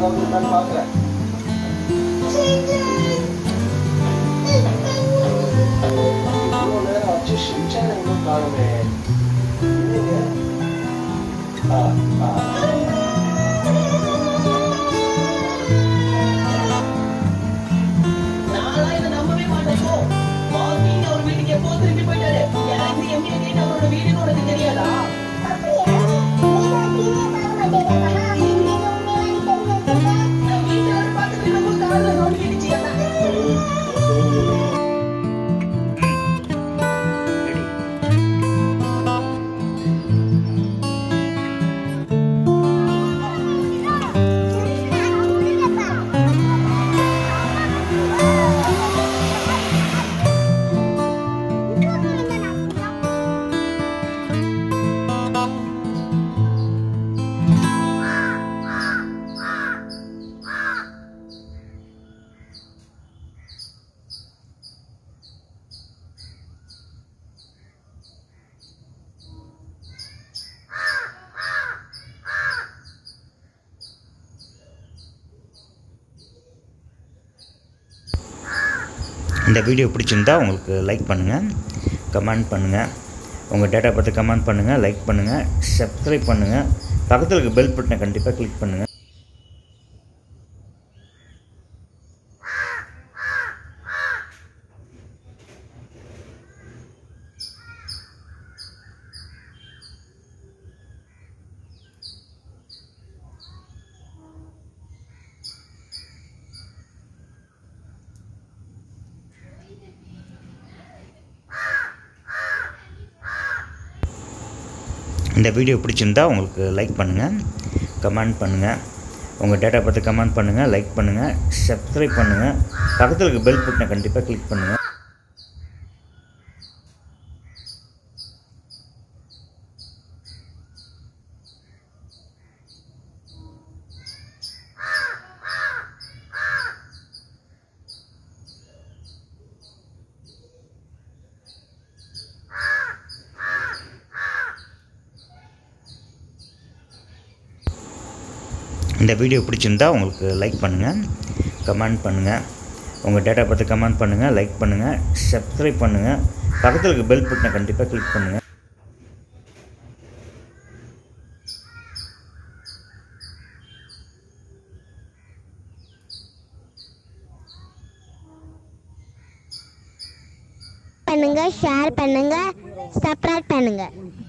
ஏதாவது இருக்கான்னு பார்க்குறேன் இவ்வளோ நேரம் ஆச்சு ஷின்சானை இன்னும் காணுமே என்னங்க? ஆ ஆ நான்லாம் இதை நம்பவே மாட்டேன் போ. பாக்கின்னு அவர் வீட்டுக்கு எப்போ திரும்பி போயிட்டாரு. எனக்கு MBA gate அவரோட வீடுன்னு உனக்கு தெரியாதா? நான் வீட்டுல இருந்து பார்த்துட்டு இருக்கும்போது காதுல sound கேட்டுச்சு. இந்த வீடியோ பிடிச்சிருந்தா உங்களுக்கு லைக் பண்ணுங்கள் கமெண்ட் பண்ணுங்கள் உங்கள் டேட்டா பார்த்து கமெண்ட் பண்ணுங்கள் லைக் பண்ணுங்கள் சப்ஸ்கிரைப் பண்ணுங்கள் பக்கத்தில் இருக்க பெல் பட்டனை கண்டிப்பாக கிளிக் பண்ணுங்கள் இந்த வீடியோ பிடிச்சிருந்தா உங்களுக்கு லைக் பண்ணுங்கள் கமெண்ட் பண்ணுங்கள் உங்கள் டேட்டா பார்த்து கமெண்ட் பண்ணுங்கள் லைக் பண்ணுங்கள் சப்ஸ்கிரைப் பண்ணுங்கள் பக்கத்தில் இருக்க பெல் பட்டனை கண்டிப்பாக கிளிக் பண்ணுங்கள் இந்த வீடியோ பிடிச்சிருந்தா உங்களுக்கு லைக் பண்ணுங்கள் கமெண்ட் பண்ணுங்கள் உங்கள் டேட்டா பார்த்து கமெண்ட் பண்ணுங்கள் லைக் பண்ணுங்கள் சப்ஸ்கிரைப் பண்ணுங்கள் பக்கத்தில் இருக்க பெல் பட்டனை கண்டிப்பாக கிளிக் பண்ணுங்கள் பண்ணுங்க ஷேர் பண்ணுங்க சப்ஸ்கிரைப் பண்ணுங்க